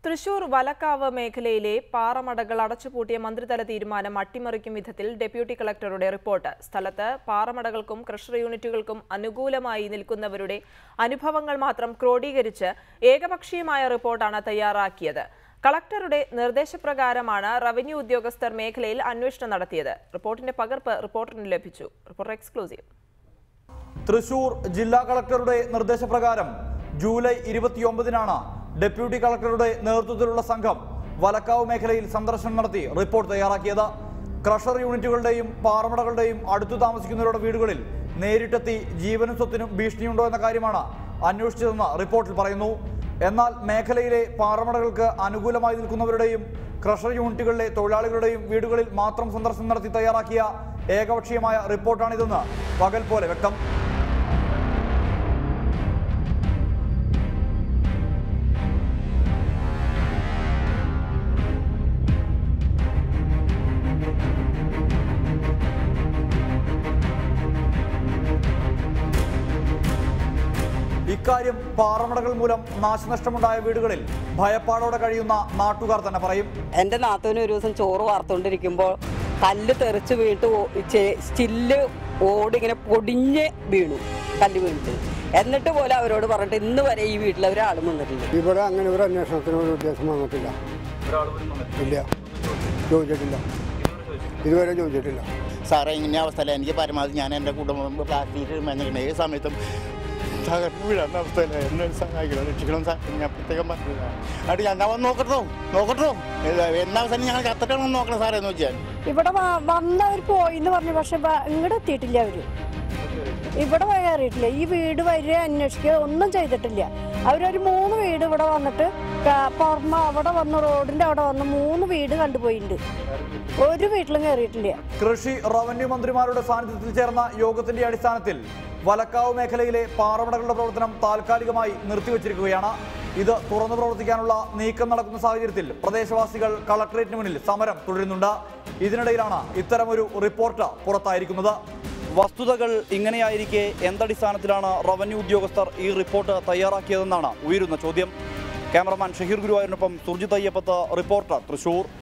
തൃശൂർ വലക്കാവ് മേഖലയിലെ പാറമടകൾ അടച്ചുപൂട്ടിയ മന്ത്രിതല തീരുമാനം അട്ടിമറിക്കും വിധത്തിൽ ഡെപ്യൂട്ടി കളക്ടറുടെ റിപ്പോർട്ട് സ്ഥലത്ത് പാറമടകൾക്കും ക്രഷർ യൂണിറ്റുകൾക്കും അനുകൂലമായി നിൽക്കുന്നവരുടെ അനുഭവങ്ങൾ മാത്രം ക്രോഡീകരിച്ച് ഏകപക്ഷീയമായ റിപ്പോർട്ടാണ് തയ്യാറാക്കിയത് കളക്ടറുടെ നിർദ്ദേശപ്രകാരമാണ് റവന്യൂ ഉദ്യോഗസ്ഥർ മേഖലയിൽ അന്വേഷണം നടത്തിയത് റിപ്പോർട്ടിന്റെ പകർപ്പ് റിപ്പോർട്ടറിന് ലഭിച്ചു റിപ്പോർട്ടർ എക്സ്ക്ലൂസീവ് തൃശൂർ ജില്ലാ കളക്ടറുടെ നിർദ്ദേശപ്രകാരം ജൂലൈ ഇരുപത്തിയൊമ്പതിനാണ് ഡെപ്യൂട്ടി കളക്ടറുടെ നേതൃത്വത്തിലുള്ള സംഘം വലക്കാവ് മേഖലയിൽ സന്ദർശനം നടത്തി റിപ്പോർട്ട് തയ്യാറാക്കിയത് ക്രഷർ യൂണിറ്റുകളുടെയും പാറമടകളുടെയും അടുത്തു താമസിക്കുന്നവരുടെ വീടുകളിൽ നേരിട്ടെത്തി ജീവനും സ്വത്തിനും ഭീഷണിയുണ്ടോ എന്ന കാര്യമാണ് അന്വേഷിച്ചതെന്ന് റിപ്പോർട്ടിൽ പറയുന്നു എന്നാൽ മേഖലയിലെ പാറമടകൾക്ക് അനുകൂലമായി നിൽക്കുന്നവരുടെയും ക്രഷർ യൂണിറ്റുകളിലെ തൊഴിലാളികളുടെയും വീടുകളിൽ മാത്രം സന്ദർശനം നടത്തി തയ്യാറാക്കിയ ഏകപക്ഷീയമായ റിപ്പോർട്ടാണിതെന്ന് പകൽ പോലെ വ്യക്തം ഇക്കാര്യം പാറമടകൾ മൂലം നാശനഷ്ടമുണ്ടായ വീടുകളിൽ ഭയപ്പാടോടെ കഴിയുന്ന നാട്ടുകാർ തന്നെ പറയും എൻ്റെ നാത്തൂന് ഒരു ദിവസം ചോറ് വാർത്തുകൊണ്ടിരിക്കുമ്പോൾ കല്ല് തെറിച്ച് വീണിട്ട് ഓ- ചെ- സ്റ്റില്ല് ഓടി ഇങ്ങനെ പൊടിഞ്ഞ് വീണു കല്ല് വീണിട്ട് എന്നിട്ട് പോലെ അവരോട് പറഞ്ഞിട്ട് ഇന്ന് വരെ ഈ വീട്ടിൽ ഒരാളും വന്നിട്ടില്ല ഇവിടെ അങ്ങനെ ഒരു അന്വേഷണത്തിന് ഒരു ഉദ്ദേശം വന്നിട്ടില്ല ഇല്ല ചോദിച്ചിട്ടില്ല ഇതുവരെ ചോദിച്ചിട്ടില്ല സാറേ ഇങ്ങനെ അവസ്ഥയില്ല എനിക്ക് പരമാവധി ഞാൻ എൻ്റെ കുടുംബം പ്ലാസ്റ്റിക് മഞ്ഞിട്ടുണ്ട് ഏത് സമയത്തും തകർന്ന് വീഴാത്ത അവസ്ഥയില്ല എന്നെ സഹായിക്കണം രക്ഷിക്കണം സാർ ഞാൻ പ്രത്യേകം പറഞ്ഞില്ല അത് ഞാൻ വന്ന് നോക്കട്ടോ നോക്കട്ടോ എന്നാ അവസാനം ഞങ്ങൾ കത്തിട്ടാണ് നോക്കണം സാറേ എന്ന് വെച്ചാൽ ഇവിടെ വ- വന്നവർ പോയി എന്ന് പറഞ്ഞു പക്ഷെ ബ- ഇങ്ങോട്ട് എത്തിയിട്ടില്ല അവര് ഇവിടെ കയറിയിട്ടില്ല ഈ വീട് വരെ അന്വേഷിക്കുക ഒന്നും ചെയ്തിട്ടില്ല അവരൊരു മൂന്ന് വീട് ഇവിടെ വന്നിട്ട് ക- പുറമെ അവിടെ വന്ന് റോഡിന്റെ അവിടെ വന്ന് മൂന്ന് വീട് കണ്ടുപോയിട്ടുണ്ട് ഒരു വീട്ടിലും കയറിയിട്ടില്ല കൃഷി റവന്യൂ മന്ത്രിമാരുടെ സാന്നിധ്യത്തിൽ ചേർന്ന യോഗത്തിന്റെ അടിസ്ഥാനത്തിൽ വലക്കാവ് മേഖലയിലെ പാറമടകളുടെ പ്രവർത്തനം താൽക്കാലികമായി നിർത്തിവച്ചിരിക്കുകയാണ് ഇത് തുറന്നു പ്രവർത്തിക്കാനുള്ള നീക്കം നടക്കുന്ന സാഹചര്യത്തിൽ പ്രദേശവാസികൾ കളക്ടറേറ്റിന് മുന്നിൽ സമരം തുടരുന്നുണ്ട് ഇതിനിടയിലാണ് ഇത്തരമൊരു റിപ്പോർട്ട് പുറത്തായിരിക്കുന്നത് വസ്തുതകൾ ഇങ്ങനെയായിരിക്കെ എന്തടിസ്ഥാനത്തിലാണ് റവന്യൂ ഉദ്യോഗസ്ഥർ ഈ റിപ്പോർട്ട് തയ്യാറാക്കിയതെന്നാണ് ഉയരുന്ന ചോദ്യം ക്യാമറമാൻ ഷഹീർ ഗുരുവായൂരിനൊപ്പം സുർജിത് അയ്യപ്പത്ത് റിപ്പോർട്ടർ തൃശൂർ